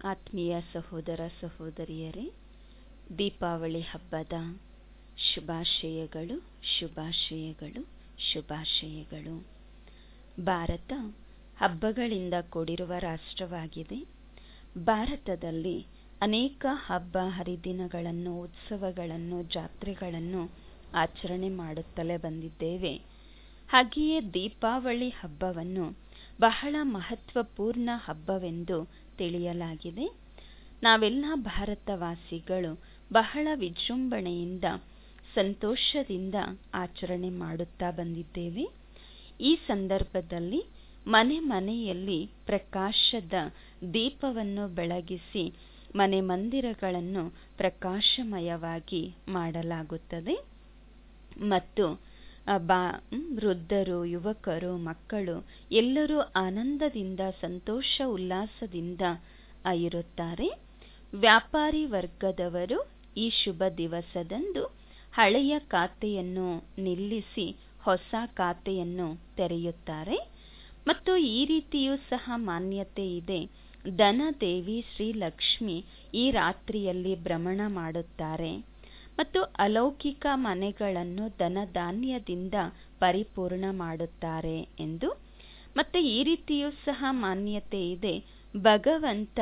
ಆತ್ಮೀಯ ಸಹೋದರ ಸಹೋದರಿಯರೇ ದೀಪಾವಳಿ ಹಬ್ಬದ ಶುಭಾಶಯಗಳು ಶುಭಾಶಯಗಳು ಶುಭಾಶಯಗಳು ಭಾರತ ಹಬ್ಬಗಳಿಂದ ಕೂಡಿರುವ ರಾಷ್ಟ್ರವಾಗಿದೆ ಭಾರತದಲ್ಲಿ ಅನೇಕ ಹಬ್ಬ ಹರಿದಿನಗಳನ್ನು ಉತ್ಸವಗಳನ್ನು ಜಾತ್ರೆಗಳನ್ನು ಆಚರಣೆ ಮಾಡುತ್ತಲೇ ಬಂದಿದ್ದೇವೆ ಹಾಗೆಯೇ ದೀಪಾವಳಿ ಹಬ್ಬವನ್ನು ಬಹಳ ಮಹತ್ವಪೂರ್ಣ ಹಬ್ಬವೆಂದು ತಿಳಿಯಲಾಗಿದೆ ನಾವೆಲ್ಲ ಭಾರತವಾಸಿಗಳು ಬಹಳ ವಿಜೃಂಭಣೆಯಿಂದ ಸಂತೋಷದಿಂದ ಆಚರಣೆ ಮಾಡುತ್ತಾ ಬಂದಿದ್ದೇವೆ ಈ ಸಂದರ್ಭದಲ್ಲಿ ಮನೆ ಮನೆಯಲ್ಲಿ ಪ್ರಕಾಶದ ದೀಪವನ್ನು ಬೆಳಗಿಸಿ ಮನೆ ಮಂದಿರಗಳನ್ನು ಪ್ರಕಾಶಮಯವಾಗಿ ಮಾಡಲಾಗುತ್ತದೆ ಮತ್ತು ಬಾ ವೃದ್ಧರು ಯುವಕರು ಮಕ್ಕಳು ಎಲ್ಲರೂ ಆನಂದದಿಂದ ಸಂತೋಷ ಉಲ್ಲಾಸದಿಂದ ಇರುತ್ತಾರೆ ವ್ಯಾಪಾರಿ ವರ್ಗದವರು ಈ ಶುಭ ದಿವಸದಂದು ಹಳೆಯ ಖಾತೆಯನ್ನು ನಿಲ್ಲಿಸಿ ಹೊಸ ಖಾತೆಯನ್ನು ತೆರೆಯುತ್ತಾರೆ ಮತ್ತು ಈ ರೀತಿಯೂ ಸಹ ಮಾನ್ಯತೆ ಇದೆ ಧನದೇವಿ ಶ್ರೀ ಲಕ್ಷ್ಮಿ ಈ ರಾತ್ರಿಯಲ್ಲಿ ಭ್ರಮಣ ಮಾಡುತ್ತಾರೆ ಮತ್ತು ಅಲೌಕಿಕ ಮನೆಗಳನ್ನು ಧನಧಾನ್ಯದಿಂದ ಪರಿಪೂರ್ಣ ಮಾಡುತ್ತಾರೆ ಎಂದು ಮತ್ತೆ ಈ ರೀತಿಯೂ ಸಹ ಮಾನ್ಯತೆ ಇದೆ ಭಗವಂತ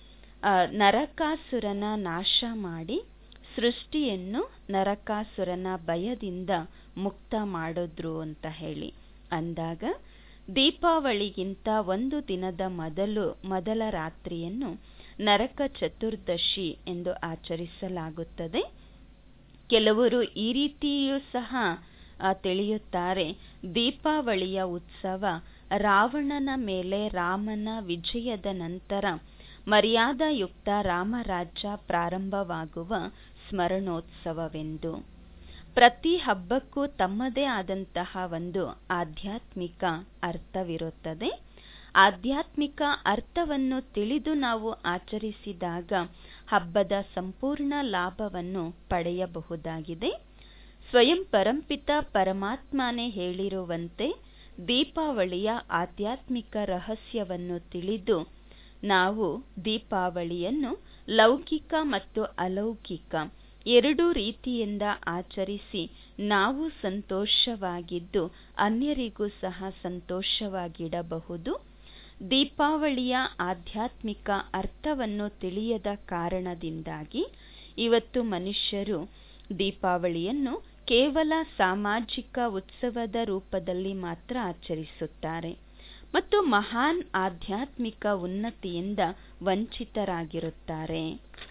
ನರಕಾಸುರನ ನಾಶ ಮಾಡಿ ಸೃಷ್ಟಿಯನ್ನು ನರಕಾಸುರನ ಭಯದಿಂದ ಮುಕ್ತ ಮಾಡಿದ್ರು ಅಂತ ಹೇಳಿ ಅಂದಾಗ ದೀಪಾವಳಿಗಿಂತ ಒಂದು ದಿನದ ಮೊದಲು ಮೊದಲ ರಾತ್ರಿಯನ್ನು ನರಕ ಚತುರ್ದಶಿ ಎಂದು ಆಚರಿಸಲಾಗುತ್ತದೆ ಕೆಲವರು ಈ ರೀತಿಯೂ ಸಹ ತಿಳಿಯುತ್ತಾರೆ ದೀಪಾವಳಿಯ ಉತ್ಸವ ರಾವಣನ ಮೇಲೆ ರಾಮನ ವಿಜಯದ ನಂತರ ಮರ್ಯಾದಾಯುಕ್ತ ರಾಮರಾಜ್ಯ ಪ್ರಾರಂಭವಾಗುವ ಸ್ಮರಣೋತ್ಸವವೆಂದು ಪ್ರತಿ ಹಬ್ಬಕ್ಕೂ ತಮ್ಮದೇ ಆದಂತಹ ಒಂದು ಆಧ್ಯಾತ್ಮಿಕ ಅರ್ಥವಿರುತ್ತದೆ ಆಧ್ಯಾತ್ಮಿಕ ಅರ್ಥವನ್ನು ತಿಳಿದು ನಾವು ಆಚರಿಸಿದಾಗ ಹಬ್ಬದ ಸಂಪೂರ್ಣ ಲಾಭವನ್ನು ಪಡೆಯಬಹುದಾಗಿದೆ ಸ್ವಯಂ ಪರಂಪಿತ ಪರಮಾತ್ಮನೇ ಹೇಳಿರುವಂತೆ ದೀಪಾವಳಿಯ ಆಧ್ಯಾತ್ಮಿಕ ರಹಸ್ಯವನ್ನು ತಿಳಿದು ನಾವು ದೀಪಾವಳಿಯನ್ನು ಲೌಕಿಕ ಮತ್ತು ಅಲೌಕಿಕ ಎರಡೂ ರೀತಿಯಿಂದ ಆಚರಿಸಿ ನಾವು ಸಂತೋಷವಾಗಿದ್ದು ಅನ್ಯರಿಗೂ ಸಹ ಸಂತೋಷವಾಗಿಡಬಹುದು ದೀಪಾವಳಿಯ ಆಧ್ಯಾತ್ಮಿಕ ಅರ್ಥವನ್ನು ತಿಳಿಯದ ಕಾರಣದಿಂದಾಗಿ ಇವತ್ತು ಮನುಷ್ಯರು ದೀಪಾವಳಿಯನ್ನು ಕೇವಲ ಸಾಮಾಜಿಕ ಉತ್ಸವದ ರೂಪದಲ್ಲಿ ಮಾತ್ರ ಆಚರಿಸುತ್ತಾರೆ ಮತ್ತು ಮಹಾನ್ ಆಧ್ಯಾತ್ಮಿಕ ಉನ್ನತಿಯಿಂದ ವಂಚಿತರಾಗಿರುತ್ತಾರೆ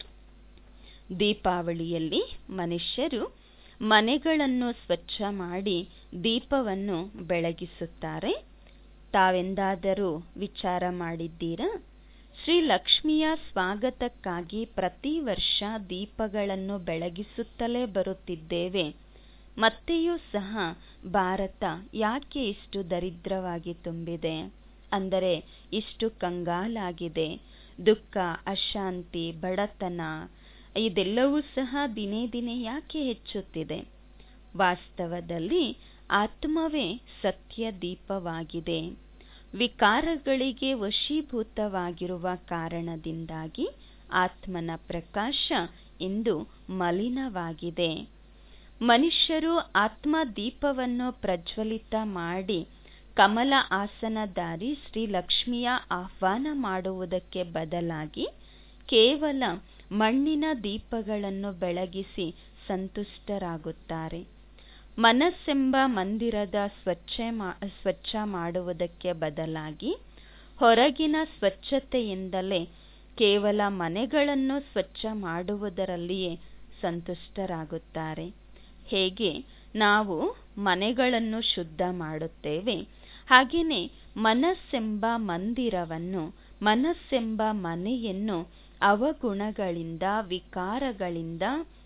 ದೀಪಾವಳಿಯಲ್ಲಿ ಮನುಷ್ಯರು ಮನೆಗಳನ್ನು ಸ್ವಚ್ಛ ಮಾಡಿ ದೀಪವನ್ನು ಬೆಳಗಿಸುತ್ತಾರೆ ತಾವೆಂದಾದರೂ ವಿಚಾರ ಮಾಡಿದ್ದೀರಾ ಶ್ರೀ ಲಕ್ಷ್ಮಿಯ ಸ್ವಾಗತಕ್ಕಾಗಿ ಪ್ರತಿ ವರ್ಷ ದೀಪಗಳನ್ನು ಬೆಳಗಿಸುತ್ತಲೇ ಬರುತ್ತಿದ್ದೇವೆ ಮತ್ತೆಯೂ ಸಹ ಭಾರತ ಯಾಕೆ ಇಷ್ಟು ದರಿದ್ರವಾಗಿ ತುಂಬಿದೆ ಅಂದರೆ ಇಷ್ಟು ಕಂಗಾಲಾಗಿದೆ ದುಃಖ ಅಶಾಂತಿ ಬಡತನ ಇದೆಲ್ಲವೂ ಸಹ ದಿನೇ ದಿನೇ ಯಾಕೆ ಹೆಚ್ಚುತ್ತಿದೆ ವಾಸ್ತವದಲ್ಲಿ ಆತ್ಮವೇ ಸತ್ಯ ದೀಪವಾಗಿದೆ ವಿಕಾರಗಳಿಗೆ ವಶೀಭೂತವಾಗಿರುವ ಕಾರಣದಿಂದಾಗಿ ಆತ್ಮನ ಪ್ರಕಾಶ ಇಂದು ಮಲಿನವಾಗಿದೆ ಮನುಷ್ಯರು ಆತ್ಮ ದೀಪವನ್ನು ಪ್ರಜ್ವಲಿತ ಮಾಡಿ ಕಮಲ ಆಸನದಾರಿ ಶ್ರೀ ಲಕ್ಷ್ಮಿಯ ಆಹ್ವಾನ ಮಾಡುವುದಕ್ಕೆ ಬದಲಾಗಿ ಕೇವಲ ಮಣ್ಣಿನ ದೀಪಗಳನ್ನು ಬೆಳಗಿಸಿ ಸಂತುಷ್ಟರಾಗುತ್ತಾರೆ ಮನಸ್ಸೆಂಬ ಮಂದಿರದ ಸ್ವಚ್ಛ ಸ್ವಚ್ಛ ಮಾಡುವುದಕ್ಕೆ ಬದಲಾಗಿ ಹೊರಗಿನ ಸ್ವಚ್ಛತೆಯಿಂದಲೇ ಕೇವಲ ಮನೆಗಳನ್ನು ಸ್ವಚ್ಛ ಮಾಡುವುದರಲ್ಲಿಯೇ ಸಂತುಷ್ಟರಾಗುತ್ತಾರೆ ಹೇಗೆ ನಾವು ಮನೆಗಳನ್ನು ಶುದ್ಧ ಮಾಡುತ್ತೇವೆ ಹಾಗೆಯೇ ಮನಸ್ಸೆಂಬ ಮಂದಿರವನ್ನು ಮನಸ್ಸೆಂಬ ಮನೆಯನ್ನು ಅವಗುಣಗಳಿಂದ ವಿಕಾರಗಳಿಂದ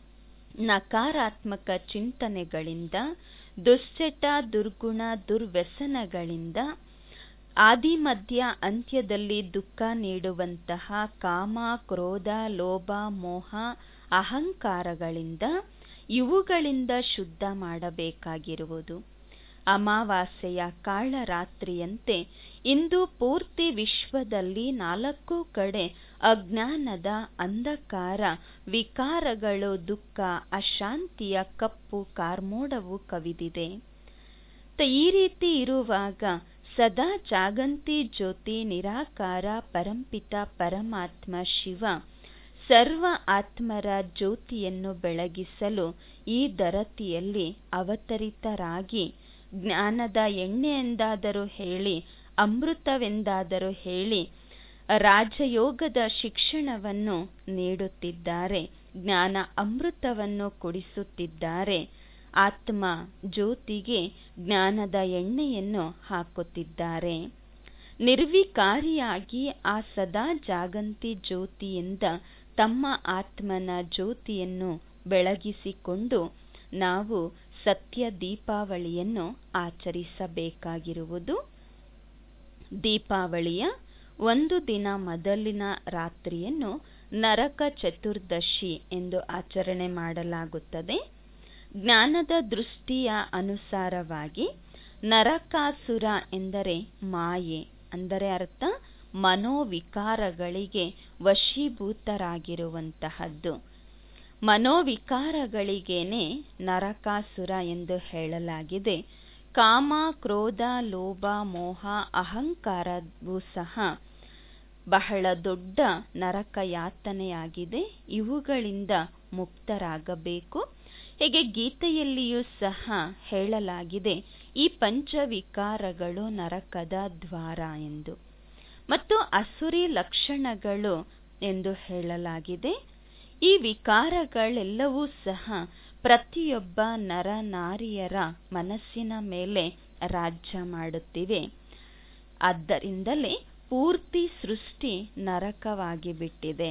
ನಕಾರಾತ್ಮಕ ಚಿಂತನೆಗಳಿಂದ ದುಶ್ಚಟ ದುರ್ಗುಣ ದುರ್ವ್ಯಸನಗಳಿಂದ ಆದಿಮಧ್ಯ ಅಂತ್ಯದಲ್ಲಿ ದುಃಖ ನೀಡುವಂತಹ ಕಾಮ ಕ್ರೋಧ ಲೋಭ ಮೋಹ ಅಹಂಕಾರಗಳಿಂದ ಇವುಗಳಿಂದ ಶುದ್ಧ ಮಾಡಬೇಕಾಗಿರುವುದು ಅಮಾವಾಸ್ಯೆಯ ಕಾಳರಾತ್ರಿಯಂತೆ ಇಂದು ಪೂರ್ತಿ ವಿಶ್ವದಲ್ಲಿ ನಾಲ್ಕು ಕಡೆ ಅಜ್ಞಾನದ ಅಂಧಕಾರ ವಿಕಾರಗಳು ದುಃಖ ಅಶಾಂತಿಯ ಕಪ್ಪು ಕಾರ್ಮೋಡವು ಕವಿದಿದೆ ಈ ರೀತಿ ಇರುವಾಗ ಸದಾ ಜಾಗಂತಿ ಜ್ಯೋತಿ ನಿರಾಕಾರ ಪರಂಪಿತ ಪರಮಾತ್ಮ ಶಿವ ಸರ್ವ ಆತ್ಮರ ಜ್ಯೋತಿಯನ್ನು ಬೆಳಗಿಸಲು ಈ ದರತಿಯಲ್ಲಿ ಅವತರಿತರಾಗಿ ಜ್ಞಾನದ ಎಣ್ಣೆಯೆಂದಾದರೂ ಹೇಳಿ ಅಮೃತವೆಂದಾದರೂ ಹೇಳಿ ರಾಜಯೋಗದ ಶಿಕ್ಷಣವನ್ನು ನೀಡುತ್ತಿದ್ದಾರೆ ಜ್ಞಾನ ಅಮೃತವನ್ನು ಕುಡಿಸುತ್ತಿದ್ದಾರೆ ಆತ್ಮ ಜ್ಯೋತಿಗೆ ಜ್ಞಾನದ ಎಣ್ಣೆಯನ್ನು ಹಾಕುತ್ತಿದ್ದಾರೆ ನಿರ್ವಿಕಾರಿಯಾಗಿ ಆ ಸದಾ ಜಾಗಂತಿ ಜ್ಯೋತಿಯಿಂದ ತಮ್ಮ ಆತ್ಮನ ಜ್ಯೋತಿಯನ್ನು ಬೆಳಗಿಸಿಕೊಂಡು ನಾವು ಸತ್ಯ ದೀಪಾವಳಿಯನ್ನು ಆಚರಿಸಬೇಕಾಗಿರುವುದು ದೀಪಾವಳಿಯ ಒಂದು ದಿನ ಮೊದಲಿನ ರಾತ್ರಿಯನ್ನು ನರಕ ಚತುರ್ದಶಿ ಎಂದು ಆಚರಣೆ ಮಾಡಲಾಗುತ್ತದೆ ಜ್ಞಾನದ ದೃಷ್ಟಿಯ ಅನುಸಾರವಾಗಿ ನರಕಾಸುರ ಎಂದರೆ ಮಾಯೆ ಅಂದರೆ ಅರ್ಥ ಮನೋವಿಕಾರಗಳಿಗೆ ವಶೀಭೂತರಾಗಿರುವಂತಹದ್ದು ಮನೋವಿಕಾರಗಳಿಗೇನೆ ನರಕಾಸುರ ಎಂದು ಹೇಳಲಾಗಿದೆ ಕಾಮ ಕ್ರೋಧ ಲೋಭ ಮೋಹ ಅಹಂಕಾರವೂ ಸಹ ಬಹಳ ದೊಡ್ಡ ನರಕ ಯಾತನೆಯಾಗಿದೆ ಇವುಗಳಿಂದ ಮುಕ್ತರಾಗಬೇಕು ಹೇಗೆ ಗೀತೆಯಲ್ಲಿಯೂ ಸಹ ಹೇಳಲಾಗಿದೆ ಈ ಪಂಚವಿಕಾರಗಳು ನರಕದ ದ್ವಾರ ಎಂದು ಮತ್ತು ಅಸುರಿ ಲಕ್ಷಣಗಳು ಎಂದು ಹೇಳಲಾಗಿದೆ ಈ ವಿಕಾರಗಳೆಲ್ಲವೂ ಸಹ ಪ್ರತಿಯೊಬ್ಬ ನರ ನಾರಿಯರ ಮನಸ್ಸಿನ ಮೇಲೆ ರಾಜ್ಯ ಮಾಡುತ್ತಿವೆ ಆದ್ದರಿಂದಲೇ ಪೂರ್ತಿ ಸೃಷ್ಟಿ ನರಕವಾಗಿ ಬಿಟ್ಟಿದೆ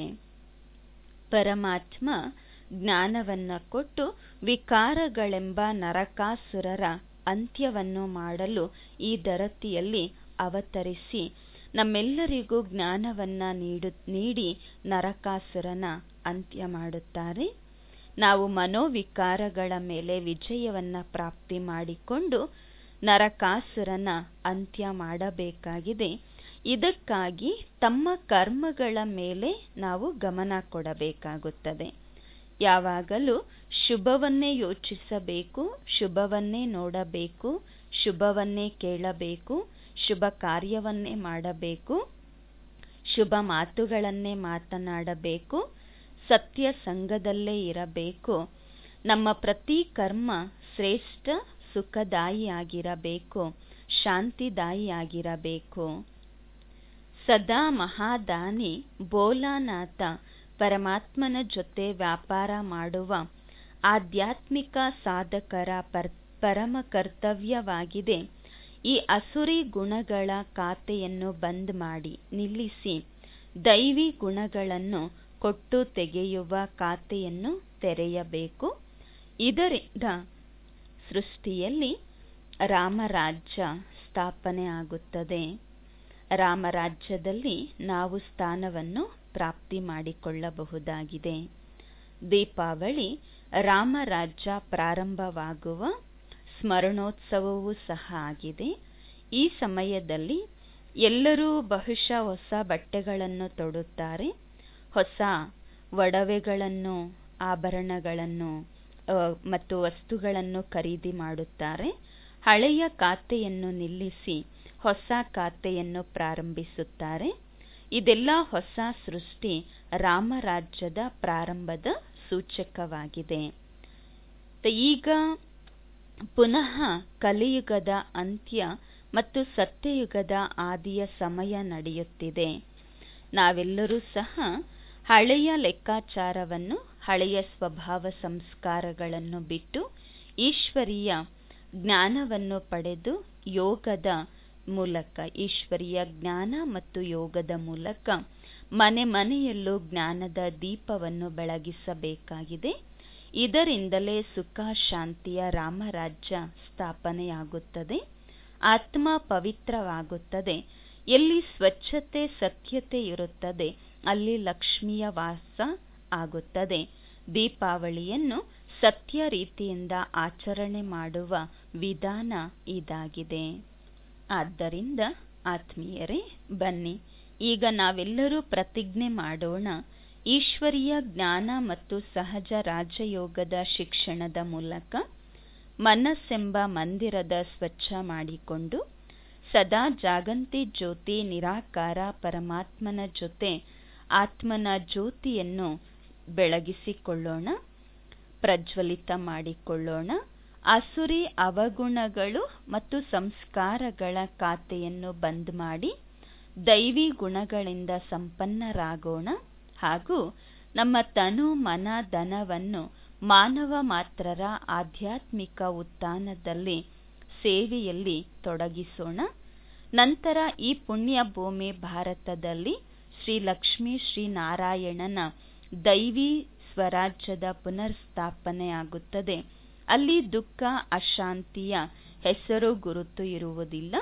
ಪರಮಾತ್ಮ ಜ್ಞಾನವನ್ನ ಕೊಟ್ಟು ವಿಕಾರಗಳೆಂಬ ನರಕಾಸುರರ ಅಂತ್ಯವನ್ನು ಮಾಡಲು ಈ ದರತಿಯಲ್ಲಿ ಅವತರಿಸಿ ನಮ್ಮೆಲ್ಲರಿಗೂ ಜ್ಞಾನವನ್ನ ನೀಡಿ ನರಕಾಸುರನ ಅಂತ್ಯ ಮಾಡುತ್ತಾರೆ ನಾವು ಮನೋವಿಕಾರಗಳ ಮೇಲೆ ವಿಜಯವನ್ನ ಪ್ರಾಪ್ತಿ ಮಾಡಿಕೊಂಡು ನರಕಾಸುರನ ಅಂತ್ಯ ಮಾಡಬೇಕಾಗಿದೆ ಇದಕ್ಕಾಗಿ ತಮ್ಮ ಕರ್ಮಗಳ ಮೇಲೆ ನಾವು ಗಮನ ಕೊಡಬೇಕಾಗುತ್ತದೆ ಯಾವಾಗಲೂ ಶುಭವನ್ನೇ ಯೋಚಿಸಬೇಕು ಶುಭವನ್ನೇ ನೋಡಬೇಕು ಶುಭವನ್ನೇ ಕೇಳಬೇಕು ಶುಭ ಕಾರ್ಯವನ್ನೇ ಮಾಡಬೇಕು ಶುಭ ಮಾತುಗಳನ್ನೇ ಮಾತನಾಡಬೇಕು ಸತ್ಯ ಸಂಘದಲ್ಲೇ ಇರಬೇಕು ನಮ್ಮ ಪ್ರತಿ ಕರ್ಮ ಶ್ರೇಷ್ಠ ಸುಖದಾಯಿಯಾಗಿರಬೇಕು ಶಾಂತಿದಾಯಿಯಾಗಿರಬೇಕು ಸದಾ ಮಹಾದಾನಿ ಬೋಲಾನಾಥ ಪರಮಾತ್ಮನ ಜೊತೆ ವ್ಯಾಪಾರ ಮಾಡುವ ಆಧ್ಯಾತ್ಮಿಕ ಸಾಧಕರ ಪರಮ ಕರ್ತವ್ಯವಾಗಿದೆ ಈ ಅಸುರಿ ಗುಣಗಳ ಖಾತೆಯನ್ನು ಬಂದ್ ಮಾಡಿ ನಿಲ್ಲಿಸಿ ದೈವಿ ಗುಣಗಳನ್ನು ಕೊಟ್ಟು ತೆಗೆಯುವ ಖಾತೆಯನ್ನು ತೆರೆಯಬೇಕು ಇದರಿಂದ ಸೃಷ್ಟಿಯಲ್ಲಿ ರಾಮರಾಜ್ಯ ಸ್ಥಾಪನೆ ಆಗುತ್ತದೆ ರಾಮರಾಜ್ಯದಲ್ಲಿ ನಾವು ಸ್ಥಾನವನ್ನು ಪ್ರಾಪ್ತಿ ಮಾಡಿಕೊಳ್ಳಬಹುದಾಗಿದೆ ದೀಪಾವಳಿ ರಾಮರಾಜ್ಯ ಪ್ರಾರಂಭವಾಗುವ ಸ್ಮರಣೋತ್ಸವವೂ ಸಹ ಆಗಿದೆ ಈ ಸಮಯದಲ್ಲಿ ಎಲ್ಲರೂ ಬಹುಶಃ ಹೊಸ ಬಟ್ಟೆಗಳನ್ನು ತೊಡುತ್ತಾರೆ ಹೊಸ ಒಡವೆಗಳನ್ನು ಆಭರಣಗಳನ್ನು ಮತ್ತು ವಸ್ತುಗಳನ್ನು ಖರೀದಿ ಮಾಡುತ್ತಾರೆ ಹಳೆಯ ಖಾತೆಯನ್ನು ನಿಲ್ಲಿಸಿ ಹೊಸ ಖಾತೆಯನ್ನು ಪ್ರಾರಂಭಿಸುತ್ತಾರೆ ಇದೆಲ್ಲ ಹೊಸ ಸೃಷ್ಟಿ ರಾಮರಾಜ್ಯದ ಪ್ರಾರಂಭದ ಸೂಚಕವಾಗಿದೆ ಈಗ ಪುನಃ ಕಲಿಯುಗದ ಅಂತ್ಯ ಮತ್ತು ಸತ್ಯಯುಗದ ಆದಿಯ ಸಮಯ ನಡೆಯುತ್ತಿದೆ ನಾವೆಲ್ಲರೂ ಸಹ ಹಳೆಯ ಲೆಕ್ಕಾಚಾರವನ್ನು ಹಳೆಯ ಸ್ವಭಾವ ಸಂಸ್ಕಾರಗಳನ್ನು ಬಿಟ್ಟು ಈಶ್ವರೀಯ ಜ್ಞಾನವನ್ನು ಪಡೆದು ಯೋಗದ ಮೂಲಕ ಈಶ್ವರೀಯ ಜ್ಞಾನ ಮತ್ತು ಯೋಗದ ಮೂಲಕ ಮನೆ ಮನೆಯಲ್ಲೂ ಜ್ಞಾನದ ದೀಪವನ್ನು ಬೆಳಗಿಸಬೇಕಾಗಿದೆ ಇದರಿಂದಲೇ ಸುಖ ಶಾಂತಿಯ ರಾಮರಾಜ್ಯ ಸ್ಥಾಪನೆಯಾಗುತ್ತದೆ ಆತ್ಮ ಪವಿತ್ರವಾಗುತ್ತದೆ ಎಲ್ಲಿ ಸ್ವಚ್ಛತೆ ಸತ್ಯತೆ ಇರುತ್ತದೆ ಅಲ್ಲಿ ಲಕ್ಷ್ಮಿಯ ವಾಸ ಆಗುತ್ತದೆ ದೀಪಾವಳಿಯನ್ನು ಸತ್ಯ ರೀತಿಯಿಂದ ಆಚರಣೆ ಮಾಡುವ ವಿಧಾನ ಇದಾಗಿದೆ ಆದ್ದರಿಂದ ಆತ್ಮೀಯರೇ ಬನ್ನಿ ಈಗ ನಾವೆಲ್ಲರೂ ಪ್ರತಿಜ್ಞೆ ಮಾಡೋಣ ಈಶ್ವರೀಯ ಜ್ಞಾನ ಮತ್ತು ಸಹಜ ರಾಜಯೋಗದ ಶಿಕ್ಷಣದ ಮೂಲಕ ಮನಸ್ಸೆಂಬ ಮಂದಿರದ ಸ್ವಚ್ಛ ಮಾಡಿಕೊಂಡು ಸದಾ ಜಾಗಂತಿ ಜ್ಯೋತಿ ನಿರಾಕಾರ ಪರಮಾತ್ಮನ ಜೊತೆ ಆತ್ಮನ ಜ್ಯೋತಿಯನ್ನು ಬೆಳಗಿಸಿಕೊಳ್ಳೋಣ ಪ್ರಜ್ವಲಿತ ಮಾಡಿಕೊಳ್ಳೋಣ ಆಸುರಿ ಅವಗುಣಗಳು ಮತ್ತು ಸಂಸ್ಕಾರಗಳ ಖಾತೆಯನ್ನು ಬಂದ್ ಮಾಡಿ ದೈವಿ ಗುಣಗಳಿಂದ ಸಂಪನ್ನರಾಗೋಣ ಹಾಗೂ ನಮ್ಮ ತನು ಮನ ಧನವನ್ನು ಮಾನವ ಮಾತ್ರರ ಆಧ್ಯಾತ್ಮಿಕ ಉತ್ಥಾನದಲ್ಲಿ ಸೇವೆಯಲ್ಲಿ ತೊಡಗಿಸೋಣ ನಂತರ ಈ ಪುಣ್ಯ ಭೂಮಿ ಭಾರತದಲ್ಲಿ ಶ್ರೀ ಲಕ್ಷ್ಮೀ ಶ್ರೀ ನಾರಾಯಣನ ದೈವಿ ಸ್ವರಾಜ್ಯದ ಪುನರ್ಸ್ಥಾಪನೆಯಾಗುತ್ತದೆ ಅಲ್ಲಿ ದುಃಖ ಅಶಾಂತಿಯ ಹೆಸರು ಗುರುತು ಇರುವುದಿಲ್ಲ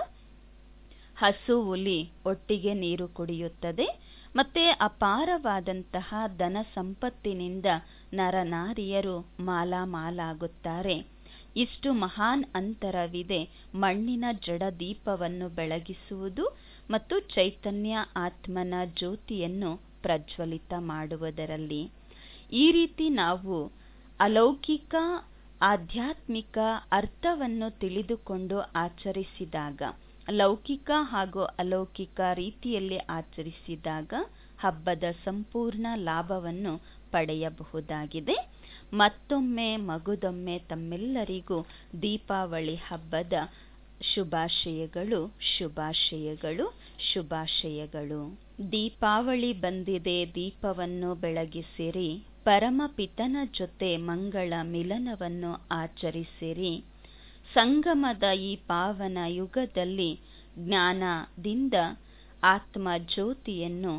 ಹಸು ಹುಲಿ ಒಟ್ಟಿಗೆ ನೀರು ಕುಡಿಯುತ್ತದೆ ಮತ್ತೆ ಅಪಾರವಾದಂತಹ ಧನ ಸಂಪತ್ತಿನಿಂದ ನರನಾರಿಯರು ಮಾಲಾಮಾಲಾಗುತ್ತಾರೆ ಇಷ್ಟು ಮಹಾನ್ ಅಂತರವಿದೆ ಮಣ್ಣಿನ ಜಡ ದೀಪವನ್ನು ಬೆಳಗಿಸುವುದು ಮತ್ತು ಚೈತನ್ಯ ಆತ್ಮನ ಜ್ಯೋತಿಯನ್ನು ಪ್ರಜ್ವಲಿತ ಮಾಡುವುದರಲ್ಲಿ ಈ ರೀತಿ ನಾವು ಅಲೌಕಿಕ ಆಧ್ಯಾತ್ಮಿಕ ಅರ್ಥವನ್ನು ತಿಳಿದುಕೊಂಡು ಆಚರಿಸಿದಾಗ ಲೌಕಿಕ ಹಾಗೂ ಅಲೌಕಿಕ ರೀತಿಯಲ್ಲಿ ಆಚರಿಸಿದಾಗ ಹಬ್ಬದ ಸಂಪೂರ್ಣ ಲಾಭವನ್ನು ಪಡೆಯಬಹುದಾಗಿದೆ ಮತ್ತೊಮ್ಮೆ ಮಗುದೊಮ್ಮೆ ತಮ್ಮೆಲ್ಲರಿಗೂ ದೀಪಾವಳಿ ಹಬ್ಬದ ಶುಭಾಶಯಗಳು ಶುಭಾಶಯಗಳು ಶುಭಾಶಯಗಳು ದೀಪಾವಳಿ ಬಂದಿದೆ ದೀಪವನ್ನು ಬೆಳಗಿಸಿರಿ ಪರಮಪಿತನ ಜೊತೆ ಮಂಗಳ ಮಿಲನವನ್ನು ಆಚರಿಸಿರಿ ಸಂಗಮದ ಈ ಪಾವನ ಯುಗದಲ್ಲಿ ಜ್ಞಾನದಿಂದ ಆತ್ಮ ಜ್ಯೋತಿಯನ್ನು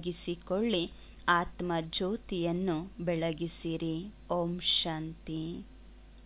ಬೆಳಗಿಸಿಕೊಳ್ಳಿ ಆತ್ಮ ಜ್ಯೋತಿಯನ್ನು ಬೆಳಗಿಸಿರಿ ಓಂ ಶಾಂತಿ